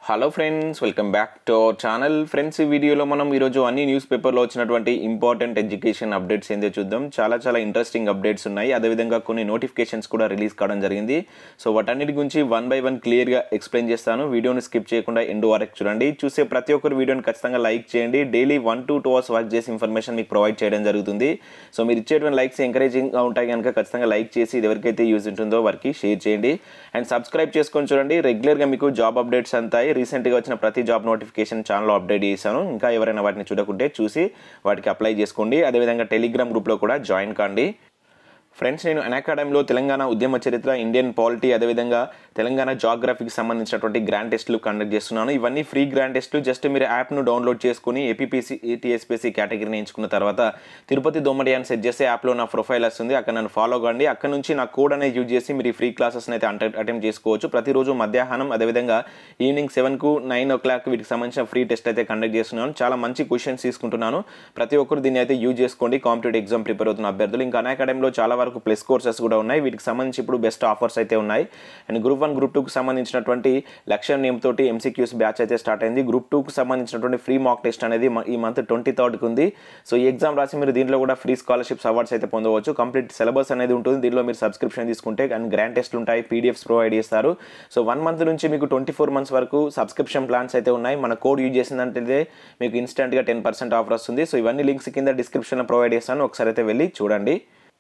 hello friends welcome back to our channel friends ఈ వీడియోలో మనం ఈరోజు అన్ని న్యూస్ పేపర్లో వచ్చినటువంటి ఇంపార్టెంట్ ఎడ్యుకేషన్ అప్డేట్స్ ఏందో చూద్దాం చాలా చాలా ఇంట్రెస్టింగ్ అప్డేట్స్ ఉన్నాయి అదేవిధంగా కొన్ని నోటిఫికేషన్స్ కూడా రిలీజ్ కావడం జరిగింది సో వాటన్నిటి గురించి వన్ బై వన్ క్లియర్గా ఎక్స్ప్లెయిన్ చేస్తాను వీడియోని స్కిప్ చేయకుండా ఎండ్ వరకు చూడండి చూసే ప్రతి ఒక్కరు వీడియోని ఖచ్చితంగా లైక్ చేయండి daily one to two hours work చేసి ఇన్ఫర్మేషన్ మీకు ప్రొవైడ్ చేయడం జరుగుతుంది సో మీరు ఇచ్చేటువంటి లైక్స్ ఎంకరేజింగ్గా ఉంటాయి కనుక ఖచ్చితంగా లైక్ చేసి ఇది ఎవరికైతే యూజ్ ఉంటుందో వారికి షేర్ చేయండి అండ్ సబ్స్క్రైబ్ చేసుకొని చూడండి రెగ్యులర్గా మీకు జాబ్ అప్డేట్స్ అంతాయి రీసెంట్గా వచ్చిన ప్రతి జాబ్ నోటిఫికేషన్ ఛానల్లో అప్డేట్ చేశాను ఇంకా ఎవరైనా వాటిని చూడకుంటే చూసి వాటికి అప్లై చేసుకోండి అదేవిధంగా టెలిగ్రామ్ గ్రూప్లో కూడా జాయిన్ కాండి ఫ్రెండ్స్ నేను అకాడమీలో తెలంగాణ ఉద్యమ చరిత్ర ఇండియన్ పాలిటీ అదేవిధంగా తెలంగాణ జాగ్రఫీకి సంబంధించినటువంటి గ్రాండ్ టెస్టులు కండక్ట్ చేస్తున్నాను ఇవన్నీ ఫ్రీ గ్రాండ్ టెస్టులు జస్ట్ మీరు యాప్ను డౌన్లోడ్ చేసుకుని ఏపీపీసీ టీఎస్పీసీ కేటగిరీని ఎంచుకున్న తర్వాత తిరుపతి దోమడి అని సెట్ చేస్తే యాప్లో నా ప్రొఫైల్ వస్తుంది అక్కడ నన్ను ఫాలో కండి అక్కడ నుంచి నా కోడ్ అనేది యూజ్ చేసి మీరు ఈ ఫ్రీ క్లాసెస్ని అయితే అటెంప్ట్ చేసుకోవచ్చు ప్రతిరోజు మధ్యాహ్నం అదేవిధంగా ఈవినింగ్ సెవెన్కు నైన్ ఓ క్లాక్ వీటికి సంబంధించిన ఫ్రీ టెస్ట్ అయితే కండక్ట్ చేస్తున్నాను చాలా మంచి క్వశ్చన్స్ తీసుకుంటున్నాను ప్రతి ఒక్కరు దీన్ని అయితే యూజ్ చేసుకోండి కాంపిటేటివ్ ఎగ్జామ్ ప్రిపేర్ అవుతున్న అభ్యర్థులు ఇంకా అకాడమీలో చాలా వరకు ప్లస్ కోర్సెస్ కూడా ఉన్నాయి వీటికి సంబంధించి ఇప్పుడు బెస్ట్ ఆఫర్స్ అయితే ఉన్నాయి అండ్ గ్రూప్ వన్ గ్రూప్ టూకి సంబంధించినటువంటి లక్ష్య నేమ్ తోటి ఎంసీక్యూస్ బ్యాచ్ అయితే స్టార్ట్ అయింది గ్రూప్ టూకి సంబంధించినటువంటి ఫ్రీ మాక్ టెస్ట్ అనేది మ- ఈ మంత్ ట్వంటీ థర్డ్కి ఉంది సో ఈ ఎగ్జామ్ రాసి మీరు దీంట్లో కూడా ఫ్రీ స్కాలర్షిప్స్ అవార్డ్స్ అయితే పొందవచ్చు కంప్లీట్ సిలబస్ అనేది ఉంటుంది దీనిలో మీరు సబ్స్క్రిప్షన్ తీసుకుంటే అండ్ గ్రాండ్ టెస్ట్లు ఉంటాయి పీడిఎఫ్స్ ప్రొవైడ్ చేస్తారు సో వన్ మంత్ నుంచి మీకు ట్వంటీ ఫోర్ మంత్స్ వరకు సబ్స్క్రిప్షన్ ప్లాన్స్ అయితే ఉన్నాయి మన కోడ్ యూజ్ చేసిందంటే మీకు ఇన్స్టెంట్గా టెన్ పర్సెంట్ ఆఫర్ వస్తుంది సో ఇవన్నీ లింక్స్ కింద డిస్క్రిప్షన్లో ప్రొవైడ్ చేస్తాను ఒకసారి అయితే వెళ్ళి చూడండి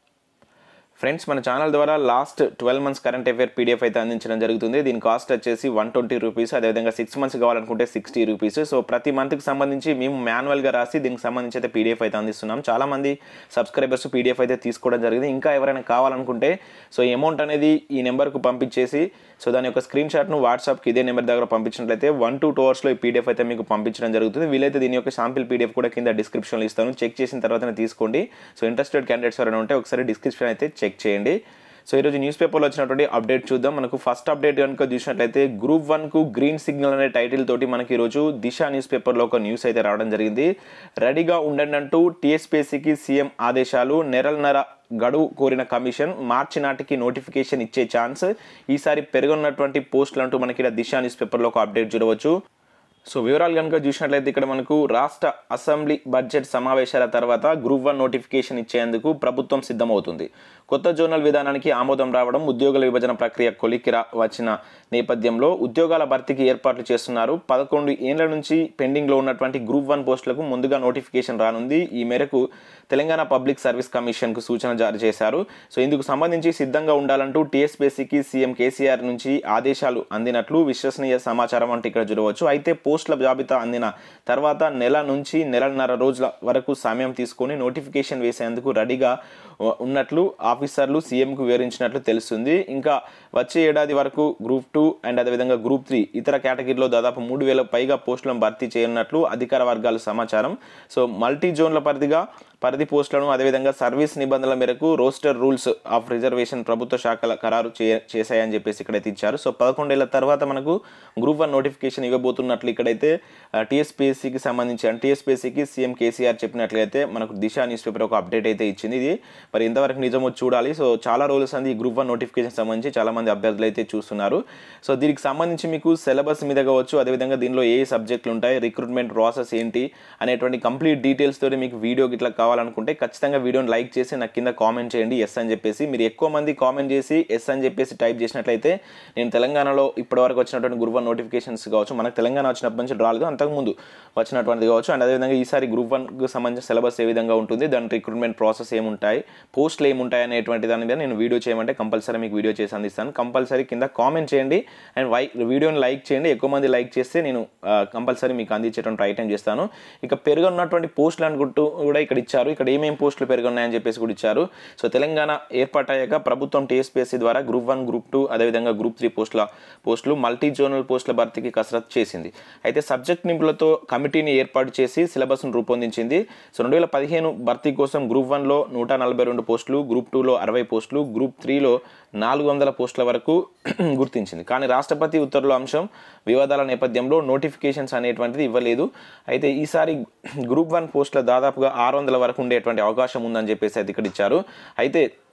ఫ్రెండ్స్ మన ఛానల్ ద్వారా last twelve months current affair PDF అయితే అందించడం జరుగుతుంది దీని కాస్ట్ వచ్చేసి వన్ ట్వంటీ రూపీస్ అదేవిధంగా సిక్స్ మంత్స్ కావాలనుకుంటే సిక్స్టీ రూపీస్ సో ప్రతి మంత్కి సంబంధించి మేము మాన్యువల్గా రాసి దీనికి సంబంధించి అయితే పీడిఎఫ్ అయితే అందిస్తున్నాం చాలా మంది సబ్స్క్రైబర్స్ పీడిఎఫ్ అయితే తీసుకోవడం జరిగింది ఇంకా ఎవరైనా కావాలనుకుంటే సో అమౌంట్ అనేది ఈ నెంబర్కు పంపించేసి సో దాని యొక్క స్క్రీన్ షాట్ను వాట్సాప్కి ఇదే నెంబర్ దగ్గర పంపించినట్లయితే వన్ టు టూ అవర్స్లో ఈ పీడిఎఫ్ అయితే మీకు పంపించడం జరుగుతుంది వీలైతే దీని యొక్క శాంపిల్ పీడిఎఫ్ కూడా కింద డిస్క్రిప్షన్లో ఇస్తాను చెక్ చేసిన తర్వాతనే తీసుకోండి సో ఇంట్రెస్టెడ్ క్యాండిడేట్స్ ఎవరైనా ఉంటే ఒకసారి డిస్క్రిప్షన్ అయితే చెక్ చేయండి సో ఈరోజు న్యూస్ పేపర్లో వచ్చినటువంటి అప్డేట్ చూద్దాం మనకు ఫస్ట్ అప్డేట్ కనుక చూసినట్లయితే గ్రూప్ వన్కు గ్రీన్ సిగ్నల్ అనే టైటిల్ తోటి మనకి ఈరోజు దిశ న్యూస్ పేపర్లో ఒక న్యూస్ అయితే రావడం జరిగింది రెడీగా ఉండండి అంటూ టీఎస్పీఎస్సీకి సీఎం ఆదేశాలు నెరలన్నర గడువు కోరిన కమిషన్ మార్చి నాటికి నోటిఫికేషన్ ఇచ్చే ఛాన్స్ ఈసారి పెరుగున్నటువంటి పోస్టులు అంటూ మనకి ఇక్కడ దిశ న్యూస్ పేపర్లో ఒక అప్డేట్ చూడవచ్చు సో వివరాలు కనుక చూసినట్లయితే ఇక్కడ మనకు రాష్ట్ర అసెంబ్లీ బడ్జెట్ సమావేశాల తర్వాత గ్రూప్ వన్ నోటిఫికేషన్ ఇచ్చేందుకు ప్రభుత్వం సిద్ధమవుతుంది కొత్త జోనల్ విధానానికి ఆమోదం రావడం ఉద్యోగుల విభజన ప్రక్రియ కొలికిరా వచ్చిన నేపథ్యంలో ఉద్యోగాల భర్తీకి ఏర్పాట్లు చేస్తున్నారు పదకొండు ఏళ్ల నుంచి పెండింగ్లో ఉన్నటువంటి గ్రూప్ వన్ పోస్టులకు ముందుగా నోటిఫికేషన్ రానుంది ఈ మేరకు తెలంగాణ పబ్లిక్ సర్వీస్ కమిషన్కు సూచన జారీ చేశారు సో ఇందుకు సంబంధించి సిద్ధంగా ఉండాలంటూ టీఎస్పీఎస్సీకి సీఎం కేసీఆర్ నుంచి ఆదేశాలు అందినట్లు విశ్వసనీయ సమాచారం అంటే ఇక్కడ చూడవచ్చు అయితే పోస్టుల జాబితా అందిన తర్వాత నెల నుంచి నెలన్నర రోజుల వరకు సమయం తీసుకొని నోటిఫికేషన్ వేసేందుకు రెడీగా ఉ- ఉన్నట్లు ఆఫీసర్లు సీఎంకు వివరించినట్లు తెలుస్తుంది ఇంకా వచ్చే ఏడాది వరకు గ్రూప్ టూ అండ్ అదేవిధంగా గ్రూప్ త్రీ ఇతర కేటగిరీలో దాదాపు మూడు వేల పైగా పోస్టులను భర్తీ చేయనున్నట్లు అధికార వర్గాల సమాచారం సో మల్టీ జోన్ల పరిధిగా పరిధి పోస్టులను అదేవిధంగా సర్వీస్ నిబంధనల మేరకు రోస్టర్ రూల్స్ ఆఫ్ రిజర్వేషన్ ప్రభుత్వ శాఖల ఖరారు చే చేశాయని చెప్పేసి ఇక్కడైతే ఇచ్చారు సో పదకొండేళ్ల తర్వాత మనకు గ్రూప్ వన్ నోటిఫికేషన్ ఇవ్వబోతున్నట్లు ఇక్కడైతే టీఎస్పీఎస్సీకి సంబంధించి అంటే టీఎస్పీఎస్సీకి సీఎం కేసీఆర్ చెప్పినట్లయితే మనకు దిశ న్యూస్ పేపర్ ఒక అప్డేట్ అయితే ఇచ్చింది ఇది మరి ఇంతవరకు నిజమో చూడాలి సో చాలా రోజులు అంది ఈ గ్రూప్ వన్ నోటిఫికేషన్ సంబంధించి చాలా మంది అభ్యర్థులు అయితే చూస్తున్నారు సో దీనికి సంబంధించి మీకు సిలబస్ మీద కావచ్చు అదేవిధంగా దీనిలో ఏ సబ్జెక్టులు ఉంటాయి రిక్రూట్మెంట్ ప్రాసెస్ ఏంటి అనేటువంటి కంప్లీట్ డీటెయిల్స్ తోటి మీకు వీడియో ఇట్లా కావాలనుకుంటే ఖచ్చితంగా వీడియోని లైక్ చేసి నాకు కింద కామెంట్ చేయండి ఎస్ అని చెప్పేసి మీరు ఎక్కువ మంది కామెంట్ చేసి ఎస్ అని చెప్పేసి టైప్ చేసినట్లయితే నేను తెలంగాణలో ఇప్పటివరకు వచ్చినటువంటి గ్రూప్ వన్ నోటిఫికేషన్స్ కావచ్చు మనకు తెలంగాణ వచ్చినప్పటి నుంచి రాలేదు అంతకుముందు వచ్చినటువంటిది కావచ్చు అండ్ అదేవిధంగా ఈసారి గ్రూప్ వన్కి సంబంధించిన సిలబస్ ఏ విధంగా ఉంటుంది దాని రిక్రూట్మెంట్ ప్రాసెస్ ఏముంటాయి పోస్టులు ఏముంటాయి అనేటువంటి దాని మీద నేను వీడియో చేయమంటే కంపల్సరీ మీకు వీడియో చేసి అందిస్తాను కంపల్సరీ కింద కామెంట్ చేయండి అండ్ వై వీడియోని లైక్ చేయండి ఎక్కువ మంది లైక్ చేస్తే నేను కంపల్సరీ మీకు అందించేటువంటి ఐటమ్ చేస్తాను ఇక పెరుగున్నటువంటి పోస్టులు అనుకుంటూ కూడా ఇక్కడ ఇచ్చారు ఇక్కడ ఏమేం పోస్టులు పెరుగున్నాయని చెప్పేసి కూడా ఇచ్చారు సో తెలంగాణ ఏర్పాటయ్యాక ప్రభుత్వం టీఎస్పీఎస్సీ ద్వారా గ్రూప్ వన్ గ్రూప్ టూ అదేవిధంగా గ్రూప్ త్రీ పోస్టుల పోస్టులు మల్టీ జోనల్ పోస్టుల భర్తీకి కసరత్తు చేసింది అయితే సబ్జెక్ట్ నిపుణులతో కమిటీని ఏర్పాటు చేసి సిలబస్ను రూపొందించింది సో రెండు వేల పదిహేను భర్తీ కోసం గ్రూప్ వన్లో నూట నలభై రెండు పోస్టులు గ్రూప్ టూలో అరవై పోస్టులు గ్రూప్ త్రీలో నాలుగు వందల పోస్టుల వరకు గుర్తించింది కానీ రాష్ట్రపతి ఉత్తర్వుల అంశం వివాదాల నేపథ్యంలో నోటిఫికేషన్స్ అనేటువంటిది ఇవ్వలేదు అయితే ఈసారి గ్రూప్ వన్ పోస్టుల దాదాపుగా ఆరు వందల వరకు ఉండేటువంటి అవకాశం ఉందని చెప్పేసి అయితే ఇక్కడ ఇచ్చారు అయితే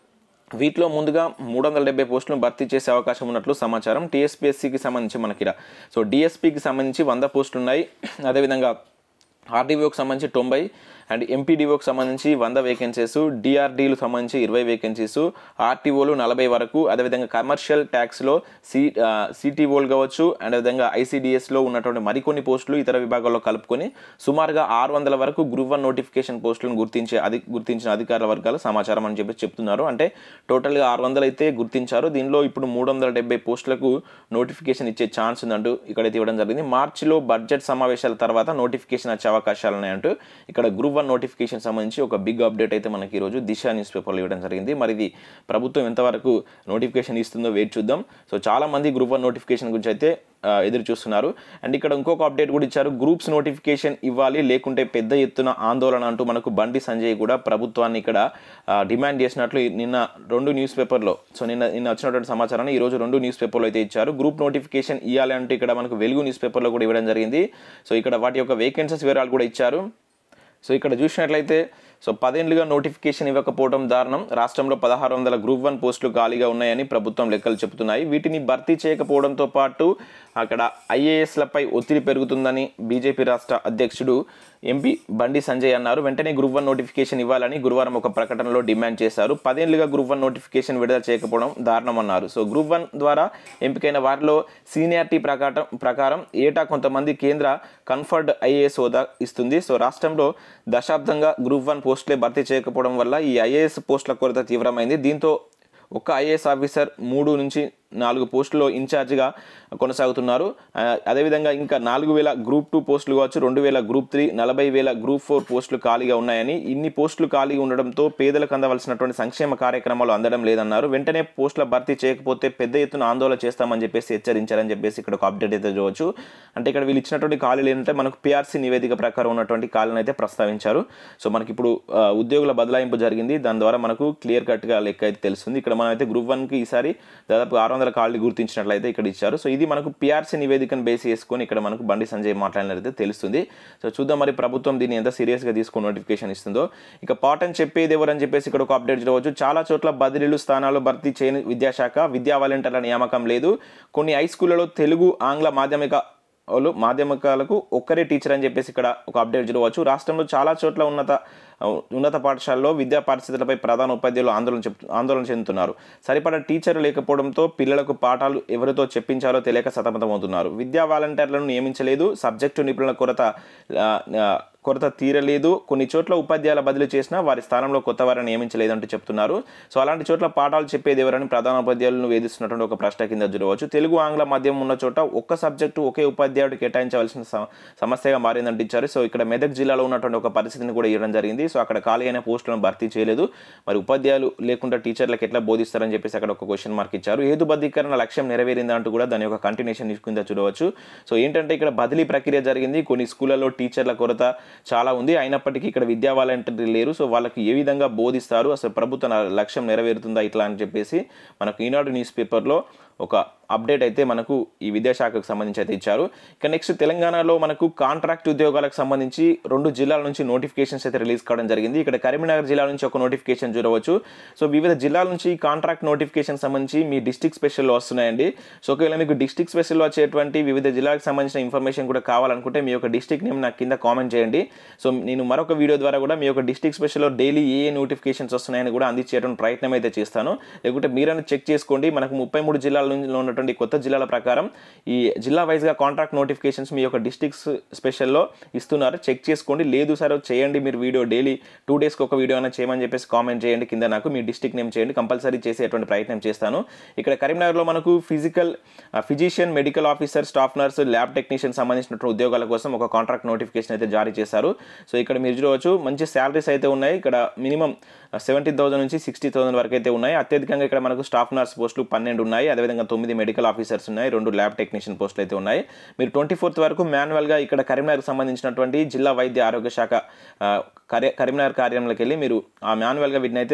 వీటిలో ముందుగా మూడు వందల డెబ్బై పోస్టులను భర్తీ చేసే అవకాశం ఉన్నట్లు సమాచారం టీఎస్పీఎస్సీకి సంబంధించి మనకి ఇలా సో డిఎస్పీకి సంబంధించి వంద పోస్టులు ఉన్నాయి అదేవిధంగా ఆర్డీఓకి సంబంధించి తొంభై అండ్ ఎంపీడీఓకి సంబంధించి వంద వేకెన్సీస్ డిఆర్డీలకు సంబంధించి ఇరవై వేకెన్సీస్ ఆర్టీఓలు నలభై వరకు అదేవిధంగా కమర్షియల్ ట్యాక్స్లో సి సిటీఓలు కావచ్చు అండ్ అదేవిధంగా ఐసీడీఎస్లో ఉన్నటువంటి మరికొన్ని పోస్టులు ఇతర విభాగాల్లో కలుపుకొని సుమారుగా ఆరు వందల వరకు గ్రూప్ వన్ నోటిఫికేషన్ పోస్టులను గుర్తించే అది గుర్తించిన అధికారుల వర్గాల సమాచారం అని చెప్పి చెప్తున్నారు అంటే టోటల్గా ఆరు వందలు అయితే గుర్తించారు దీనిలో ఇప్పుడు మూడు వందల డెబ్బై పోస్టులకు నోటిఫికేషన్ ఇచ్చే ఛాన్స్ ఉందంటూ ఇక్కడైతే ఇవ్వడం జరిగింది మార్చిలో బడ్జెట్ సమావేశాల తర్వాత నోటిఫికేషన్ వచ్చే అవకాశాలు ఉన్నాయంటూ ఇక్కడ గ్రూప్ వన్ నోటిఫికేషన్ సంబంధించి ఒక బిగ్ అప్డేట్ అయితే మనకి ఈరోజు దిశ న్యూస్ పేపర్లో ఇవ్వడం జరిగింది మరి ఇది ప్రభుత్వం ఎంతవరకు నోటిఫికేషన్ ఇస్తుందో వెయిట్ చూద్దాం సో చాలా మంది గ్రూప్ వన్ నోటిఫికేషన్ గురించి అయితే ఆ, ఎదురు చూస్తున్నారు అండ్ ఇక్కడ ఇంకొక అప్డేట్ కూడా ఇచ్చారు గ్రూప్స్ నోటిఫికేషన్ ఇవ్వాలి లేకుంటే పెద్ద ఎత్తున ఆందోళన అంటూ మనకు బండి సంజయ్ కూడా ప్రభుత్వాన్ని ఇక్కడ ఆ, డిమాండ్ చేసినట్లు నిన్న రెండు న్యూస్ పేపర్లో సో నిన్న నిన్న వచ్చినటువంటి సమాచారాన్ని ఈ రోజు రెండు న్యూస్ పేపర్లో అయితే ఇచ్చారు గ్రూప్ నోటిఫికేషన్ ఇవ్వాలి అంటే ఇక్కడ మనకు వెలుగు న్యూస్ పేపర్లో కూడా ఇవ్వడం జరిగింది సో ఇక్కడ వాటి యొక్క వేకెన్సీస్ వివరాలు కూడా ఇచ్చారు సో ఇక్కడ చూసినట్లయితే సో పదేళ్లుగా నోటిఫికేషన్ ఇవ్వకపోవడం దారుణం రాష్ట్రంలో పదహారు వందల గ్రూప్ వన్ పోస్టులు ఖాళీగా ఉన్నాయని ప్రభుత్వం లెక్కలు చెబుతున్నాయి వీటిని భర్తీ చేయకపోవడంతో పాటు అక్కడ ఐఏఎస్లపై ఒత్తిడి పెరుగుతుందని బీజేపీ రాష్ట్ర అధ్యక్షుడు ఎంపీ బండి సంజయ్ అన్నారు వెంటనే గ్రూప్ వన్ నోటిఫికేషన్ ఇవ్వాలని గురువారం ఒక ప్రకటనలో డిమాండ్ చేశారు పదేళ్లుగా గ్రూప్ వన్ నోటిఫికేషన్ విడుదల చేయకపోవడం దారుణం అన్నారు సో గ్రూప్ వన్ ద్వారా ఎంపికైన వారిలో సీనియారిటీ ప్రకారం ప్రకారం ఏటా కొంతమంది కేంద్ర కన్ఫర్డ్ ఐఏఎస్ హోదా ఇస్తుంది సో రాష్ట్రంలో దశాబ్దంగా గ్రూప్ వన్ పోస్టులే భర్తీ చేయకపోవడం వల్ల ఈ ఐఏఎస్ పోస్టుల కొరత తీవ్రమైంది దీంతో ఒక్క ఐఏఎస్ ఆఫీసర్ మూడు నుంచి నాలుగు పోస్టుల్లో ఇన్ఛార్జిగా కొనసాగుతున్నారు ఆ, అదేవిధంగా ఇంకా నాలుగు వేల గ్రూప్ టూ పోస్టులు కావచ్చు రెండు వేల గ్రూప్ త్రీ నలభై వేల గ్రూప్ ఫోర్ పోస్టులు ఖాళీగా ఉన్నాయని ఇన్ని పోస్టులు ఖాళీగా ఉండడంతో పేదలకు అందవలసినటువంటి సంక్షేమ కార్యక్రమాలు అందడం లేదన్నారు వెంటనే పోస్టుల భర్తీ చేయకపోతే పెద్ద ఎత్తున ఆందోళన చేస్తామని చెప్పేసి హెచ్చరించారని చెప్పేసి ఇక్కడ ఒక అప్డేట్ అయితే చూడవచ్చు అంటే ఇక్కడ వీళ్ళు ఇచ్చినటువంటి ఖాళీలు ఏంటంటే మనకు పిఆర్సీ నివేదిక ప్రకారం ఉన్నటువంటి ఖాళీలను అయితే ప్రస్తావించారు సో మనకి ఇప్పుడు ఆ, ఉద్యోగుల బదలాయింపు జరిగింది దాని ద్వారా మనకు క్లియర్ కట్గా లెక్క అయితే తెలుస్తుంది ఇక్కడ మనం అయితే గ్రూప్ వన్కి ఈసారి దాదాపు ఆరు వందల ఖాళీ గుర్తించినట్లయితే ఇక్కడ ఇచ్చారు సో ఇది మనకు పిఆర్సీ నివేదికను బేస్ చేసుకొని ఇక్కడ మనకు బండి సంజయ్ మాట్లాడినట్లయితే తెలుస్తుంది సో చూద్దాం మరి ప్రభుత్వం దీన్ని ఎంత సీరియస్గా తీసుకుని నోటిఫికేషన్ ఇస్తుందో ఇక పాటని చెప్పేది ఎవరని చెప్పేసి ఇక్కడ ఒక అప్డేట్ చూడవచ్చు చాలా చోట్ల బదిలీలు స్థానాలు భర్తీ చేయని విద్యాశాఖ విద్యా వాలంటీర్ల నియామకం లేదు కొన్ని హై స్కూళ్ళలో తెలుగు ఆంగ్ల మాధ్యమిక వాళ్ళు మాధ్యమికాలకు ఒక్కరే టీచర్ అని చెప్పేసి ఇక్కడ ఒక అప్డేట్ చూడవచ్చు రాష్ట్రంలో చాలా చోట్ల ఉన్నత ఉన్నత పాఠశాలలో విద్యా పరిస్థితులపై ప్రధాన ఉపాధ్యాయులు ఆందోళన చెప్ ఆందోళన చెందుతున్నారు సరిపడా టీచర్లు లేకపోవడంతో పిల్లలకు పాఠాలు ఎవరితో చెప్పించాలో తెలియక సతమతమవుతున్నారు విద్యా వాలంటీర్లను నియమించలేదు సబ్జెక్టు నిపుణుల కొరత ఆ, ఆ, కొరత తీరలేదు కొన్ని చోట్ల ఉపాధ్యాయుల బదిలీ చేసినా వారి స్థానంలో కొత్త వారిని నియమించలేదంటూ చెప్తున్నారు సో అలాంటి చోట్ల పాఠాలు చెప్పేది ఎవరని ప్రధాన ఉపాధ్యాయులను వేధిస్తున్నటువంటి ఒక ప్రశ్న కింద చూడవచ్చు తెలుగు ఆంగ్ల మాధ్యమం ఉన్న చోట ఒక్క సబ్జెక్టు ఒకే ఉపాధ్యాయుడు కేటాయించవలసిన సమ- సమస్యగా మారిందంటే ఇచ్చారు సో ఇక్కడ మెదక్ జిల్లాలో ఉన్నటువంటి ఒక పరిస్థితిని కూడా ఇవ్వడం జరిగింది సో అక్కడ ఖాళీ అయిన పోస్టులను భర్తీ చేయలేదు మరి ఉపాధ్యాయులు లేకుండా టీచర్లకు ఎట్లా బోధిస్తారని చెప్పేసి అక్కడ ఒక క్వశ్చన్ మార్క్ ఇచ్చారు హేతుబద్ధీకరణ లక్ష్యం నెరవేరిందా అంటూ కూడా దాని యొక్క కంటిన్యూషన్ కింద చూడవచ్చు సో ఏంటంటే ఇక్కడ బదిలీ ప్రక్రియ జరిగింది కొన్ని స్కూళ్ళలో టీచర్ల కొరత చాలా ఉంది అయినప్పటికీ ఇక్కడ విద్యా వాలంటీర్లు లేరు సో వాళ్ళకి ఏ విధంగా బోధిస్తారు అసలు ప్రభుత్వ న- లక్ష్యం నెరవేరుతుందా ఇట్లా అని చెప్పేసి మనకు ఈనాడు న్యూస్ పేపర్లో ఒక అప్డేట్ అయితే మనకు ఈ విద్యాశాఖకు సంబంధించి అయితే ఇచ్చారు ఇక నెక్స్ట్ తెలంగాణలో మనకు కాంట్రాక్ట్ ఉద్యోగాలకు సంబంధించి రెండు జిల్లాల నుంచి నోటిఫికేషన్స్ అయితే రిలీజ్ కావడం జరిగింది ఇక్కడ కరీంనగర్ జిల్లా నుంచి ఒక నోటిఫికేషన్ చూడవచ్చు సో వివిధ జిల్లాల నుంచి కాంట్రాక్ట్ నోటిఫికేషన్ సంబంధించి మీ డిస్టిక్ స్పెషల్లో వస్తున్నాయండి సో ఒకవేళ మీకు డిస్టిక్ స్పెషల్లో వచ్చేటువంటి వివిధ జిల్లాలకు సంబంధించిన ఇన్ఫర్మేషన్ కూడా కావాలనుకుంటే మీ యొక్క డిస్టిక్ నేమ్ నాకు కింద కామెంట్ చేయండి సో నేను మరొక వీడియో ద్వారా కూడా మీ యొక్క డిస్టిక్ స్పెషల్లో డైలీ ఏ ఏ నోటిఫికేషన్స్ వస్తున్నాయని కూడా అందించేటువంటి ప్రయత్నం అయితే చేస్తాను లేకుంటే మీరైనా చెక్ చేసుకోండి మనకు ముప్పై మూడు జిల్లాల నుంచి ఉన్నటువంటి కొత్త జిల్లాల ప్రకారం ఈ జిల్లా వైజ్గా కాంట్రాక్ట్ నోటిఫికేషన్స్ మీ యొక్క డిస్టిక్స్ స్పెషల్లో ఇస్తున్నారు చెక్ చేసుకోండి లేదు సార్ చేయండి మీరు వీడియో డైలీ టూ డేస్కి ఒక వీడియో అయినా చేయమని చెప్పేసి కామెంట్ చేయండి కింద నాకు మీ డిస్టిక్ నేమ్ చేయండి కంపల్సరీ చేసేటువంటి ప్రయత్నం చేస్తాను ఇక్కడ కరీంనగర్లో మనకు physical physician medical officer staff nurse lab technician సంబంధించినటువంటి ఉద్యోగాల కోసం ఒక కాంట్రాక్ట్ నోటిఫికేషన్ అయితే జారీ చేశారు సో ఇక్కడ మీరు చూడవచ్చు మంచి శాలరీస్ అయితే ఉన్నాయి ఇక్కడ మినిమం సెవెంటీన్ థౌసండ్ నుంచి సిక్స్టీ థౌసండ్ వరకు అయితే ఉన్నాయి అత్యధికంగా ఇక్కడ మనకు స్టాఫ్ నర్స్ పోస్టులు పన్నెండు ఉన్నాయి అదేవిధంగా తొమ్మిది మెడికల్ ఆఫీసర్స్ ఉన్నాయి రెండు ల్యాబ్ టెక్నీషియన్ పోస్టులు అయితే ఉన్నాయి మీరు ట్వంటీ ఫోర్త్ వరకు మాన్యువల్గా ఇక్కడ కరీంనగర్కి సంబంధించినటువంటి జిల్లా వైద్య ఆరోగ్య శాఖ ఆ, కరీ కరీంనగర్ కార్యాలయంలోకి వెళ్ళి మీరు ఆ మాన్యువల్గా వీటిని అయితే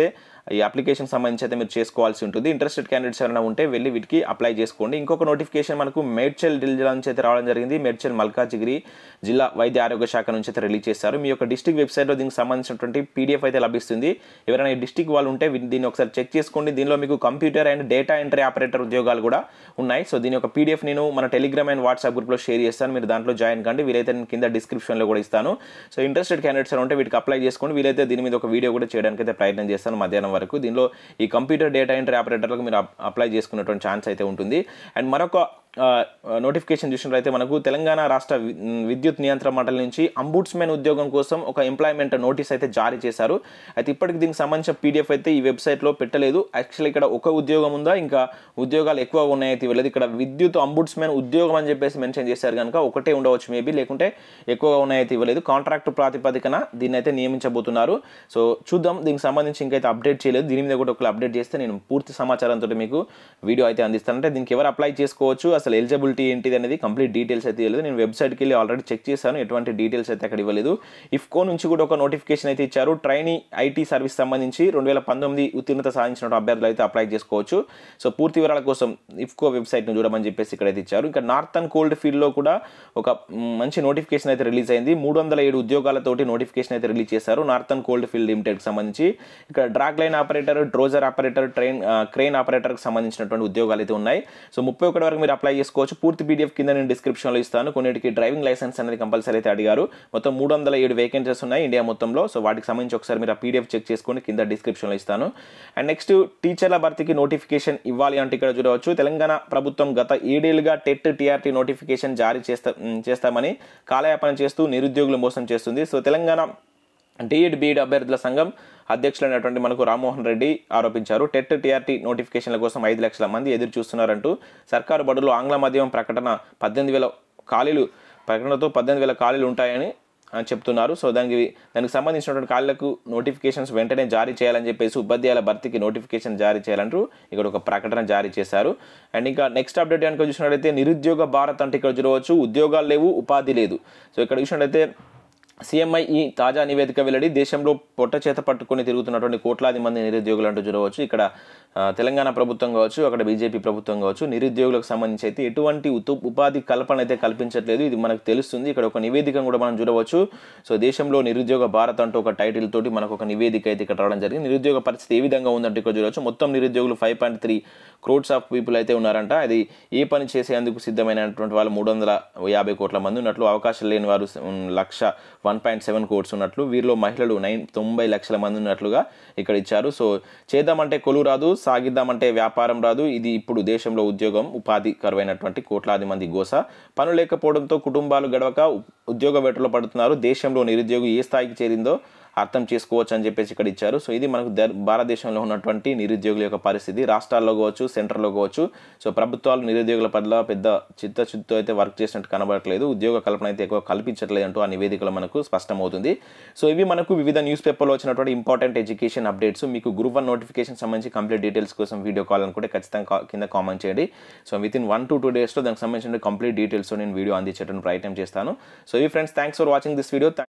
ఈ అప్లికేషన్ సంబంధించి అయితే మీరు చేసుకోవాల్సి ఉంటుంది ఇంట్రెస్టెడ్ క్యాండిడేట్స్ ఎవరైనా ఉంటే వెళ్ళి వీటికి అప్లై చేసుకోండి ఇంకొక నోటిఫికేషన్ మనకు మేడ్చల్ జిల్లా నుంచి అయితే రావడం జరిగింది మేడ్చల్ మల్కాజిగిరి జిల్లా వైద్య ఆరోగ్య శాఖ నుంచి అయితే రిలీజ్ చేశారు మీ యొక్క డిస్టిక్ వెబ్సైట్లో దీనికి సంబంధించినటువంటి పీడిఎఫ్ అయితే లభిస్తుంది ఎవరైనా ఈ డిస్టిక్ వాళ్ళు ఉంటే వీ- దీన్ని ఒకసారి చెక్ చేసుకోండి దీనిలో మీకు computer and data entry operator ఉద్యోగాలు కూడా ఉన్నాయి సో దీని యొక్క పీడిఎఫ్ నేను మన టెలిగ్రామ్ అండ్ వాట్సాప్ గ్రూప్లో షేర్ చేస్తాను మీరు దాంట్లో జాయిన్ కండి వీలైతే నేను కింద డిస్క్రిప్షన్లో కూడా ఇస్తాను సో ఇంట్రెస్టెడ్ క్యాండిడేట్స్ ఉంటే వీటికి అప్లై చేసుకోండి వీలైతే దీని మీద ఒక వీడియో కూడా చేయడానికి అయితే ప్రయత్నం చేస్తాను మధ్యాహ్నం వరకు దీనిలో ఈ కంప్యూటర్ డేటా ఎంట్రీ ఆపరేటర్లకు మీరు అప్- అప్లై చేసుకున్నటువంటి ఛాన్స్ అయితే ఉంటుంది అండ్ మరొక నోటిఫికేషన్ చూసినట్లయితే మనకు తెలంగాణ రాష్ట్ర వి- విద్యుత్ నియంత్రణ మండలి నుంచి అంబుడ్స్మెన్ ఉద్యోగం కోసం ఒక ఎంప్లాయ్మెంట్ నోటీస్ అయితే జారీ చేశారు అయితే ఇప్పటికి దీనికి సంబంధించిన పీడిఎఫ్ అయితే ఈ వెబ్సైట్లో పెట్టలేదు యాక్చువల్లీ ఇక్కడ ఒక ఉద్యోగం ఉందా ఇంకా ఉద్యోగాలు ఎక్కువ ఉన్నాయైతే ఇవ్వలేదు ఇక్కడ విద్యుత్ అంబుడ్స్మెన్ ఉద్యోగం అని చెప్పేసి మెన్షన్ చేశారు కనుక ఒకటే ఉండవచ్చు మేబీ లేకుంటే ఎక్కువగా ఉన్నాయైతే ఇవ్వలేదు కాంట్రాక్ట్ ప్రాతిపదికన దీన్ని అయితే నియమించబోతున్నారు సో చూద్దాం దీనికి సంబంధించి ఇంకైతే అప్డేట్ చేయలేదు దీని మీద కూడా ఒకళ్ళు అప్డేట్ చేస్తే నేను పూర్తి సమాచారంతో మీకు వీడియో అయితే అందిస్తాను అంటే దీనికి ఎవరు అప్లై చేసుకోవచ్చు అసలు ఎలిజిబిలిటీ ఏంటిది అనేది కంప్లీట్ డీటెయిల్స్ అయితే ఇవ్వలేదు నేను వెబ్సైట్కి వెళ్ళి ఆల్రెడీ చెక్ చేశాను ఎటువంటి డీటెయిల్స్ అయితే అక్కడ ఇవ్వలేదు ఇఫ్కో నుంచి కూడా ఒక నోటిఫికేషన్ అయితే ఇచ్చారు ట్రైనీ ఐటీ సర్వీస్ సంబంధించి రెండు వేల పంతొమ్మిది ఉత్తీర్ణత సాధించిన అభ్యర్థులు అయితే అప్లై చేసుకోవచ్చు సో పూర్తి వివరాల కోసం ఇఫ్కో వెబ్సైట్ను చూడమని చెప్పేసి ఇక్కడైతే ఇచ్చారు ఇంకా నార్థన్ కోల్డ్ ఫీల్డ్లో కూడా ఒక మ్, మంచి నోటిఫికేషన్ అయితే రిలీజ్ అయింది మూడు వందల ఏడు ఉద్యోగాలతోటి నోటిఫికేషన్ అయితే రిలీజ్ చేశారు నార్థన్ కోల్డ్ ఫీల్డ్ లిమిటెడ్కి సంబంధించి ఇక్కడ drag line operator dozer operator train ఆ, క్రెయిన్ ఆపరేటర్కి సంబంధించినటువంటి ఉద్యోగాలు అయితే ఉన్నాయి సో ముప్పై ఒకటి వరకు మీరు అప్లై చేసుకోవచ్చు పూర్తి పీడిఎఫ్ కింద నేను డిస్క్రిప్షన్లో ఇస్తాను కొన్నిటికి డ్రైవింగ్ లైసెన్స్ అనేది కంపల్సరీ అయితే అడిగారు మొత్తం మూడు వందల ఏడు వేకెన్సీస్ ఉన్నాయి ఇండియా మొత్తంలో సో వాటికి సంబంధించి ఒకసారి మీరు ఆ పీడిఎఫ్ చెక్ చేసుకోండి కింద డిస్క్రిప్షన్లో ఇస్తాను అండ్ నెక్స్ట్ టీచర్ల భర్తీకి నోటిఫికేషన్ ఇవ్వాలి అంటే ఇక్కడ చూడవచ్చు తెలంగాణ ప్రభుత్వం గత ఏడేళ్లుగా టెట్ టీఆర్టీ నోటిఫికేషన్ జారీ చేస్తా మ్, చేస్తామని కాలయాపన చేస్తూ నిరుద్యోగులు మోసం చేస్తుంది సో తెలంగాణ డిఎడ్ బీఎడ్ అభ్యర్థుల సంఘం అధ్యక్షులైనటువంటి మనకు రామ్మోహన్ రెడ్డి ఆరోపించారు టెట్ టీఆర్టీ నోటిఫికేషన్ల కోసం ఐదు లక్షల మంది ఎదురు చూస్తున్నారంటూ సర్కారు బడుల్లో ఆంగ్ల మాధ్యమం ప్రకటన పద్దెనిమిది వేల ఖాళీలు ప్రకటనతో పద్దెనిమిది వేల ఖాళీలు ఉంటాయని ఆ, చెప్తున్నారు సో దానికి దానికి సంబంధించినటువంటి ఖాళీలకు నోటిఫికేషన్స్ వెంటనే జారీ చేయాలని చెప్పేసి ఉపాధ్యాయుల భర్తీకి నోటిఫికేషన్ జారీ చేయాలంటూ ఇక్కడ ఒక ప్రకటన జారీ చేశారు అండ్ ఇంకా నెక్స్ట్ అప్డేట్ కనుక చూసినట్లయితే నిరుద్యోగ భారత్ అంటే ఇక్కడ చూడవచ్చు ఉద్యోగాలు లేవు ఉపాధి లేదు సో ఇక్కడ చూసినట్లయితే సీఎంఐ ఈ తాజా నివేదిక వెల్లడి దేశంలో పొట్ట చేత పట్టుకొని తిరుగుతున్నటువంటి కోట్లాది మంది నిరుద్యోగులు అంటూ చూడవచ్చు ఇక్కడ ఆ, తెలంగాణ ప్రభుత్వం కావచ్చు అక్కడ బీజేపీ ప్రభుత్వం కావచ్చు నిరుద్యోగులకు సంబంధించి అయితే ఎటువంటి ఉతు ఉపాధి కల్పన అయితే కల్పించట్లేదు ఇది మనకు తెలుస్తుంది ఇక్కడ ఒక నివేదిక కూడా మనం చూడవచ్చు సో దేశంలో నిరుద్యోగ భారత్ అంటూ ఒక టైటిల్ తోటి మనకు ఒక నివేదిక అయితే ఇక్కడ రావడం జరిగింది నిరుద్యోగ పరిస్థితి ఏ విధంగా ఉందంటే ఇక్కడ చూడవచ్చు మొత్తం నిరుద్యోగులు five point three crores of people అయితే ఉన్నారంట అది ఏ పని చేసేందుకు సిద్ధమైనటువంటి వాళ్ళు మూడు వందల యాభై కోట్ల మంది ఉన్నట్లు అవకాశం లేని వారు ఉమ్, lakh one point seven crores ఉన్నట్లు వీరిలో మహిళలు నైన్ తొంభై లక్షల మంది ఉన్నట్లుగా ఇక్కడ ఇచ్చారు సో చేద్దామంటే కొలువు రాదు సాగిద్దామంటే వ్యాపారం రాదు ఇది ఇప్పుడు దేశంలో ఉద్యోగం ఉపాధి కరువైనటువంటి కోట్లాది మంది గోస పనులు లేకపోవడంతో కుటుంబాలు గడవక ఉ- ఉద్యోగ వేటలో పడుతున్నారు దేశంలో నిరుద్యోగం ఏ స్థాయికి చేరిందో అర్థం చేసుకోవచ్చు అని చెప్పేసి ఇక్కడ ఇచ్చారు సో ఇది మనకు ద- భారతదేశంలో ఉన్నటువంటి నిరుద్యోగుల యొక్క పరిస్థితి రాష్ట్రాల్లో కావచ్చు సెంటర్లో కావచ్చు సో ప్రభుత్వాలు నిరుద్యోగుల పట్ల పెద్ద చిత్తశుద్ధితో అయితే వర్క్ చేసినట్టు కనబడట్లేదు ఉద్యోగ కల్పన అయితే ఎక్కువ కల్పించట్లేదు అంటూ ఆ నివేదికలో మనకు స్పష్టమవుతుంది సో ఇవి మనకు వివిధ న్యూస్ పేపర్లో వచ్చినటువంటి ఇంపార్టెంట్ ఎడ్యుకేషన్ అప్డేట్స్ మీకు గ్రూప్ వన్ నోటిఫికేషన్ సంబంధించి కంప్లీట్ డీటెయిల్స్ కోసం వీడియో కాల్ అనుకుంటే ఖచ్చితంగా కా- కింద కామెంట్ చేయండి so within one to two డేస్లో దానికి సంబంధించిన కంప్లీట్ డీటెయిల్స్ నేను వీడియో అందించేటువంటి ప్రయత్నం చేస్తాను సో ఈ friends thanks for watching this video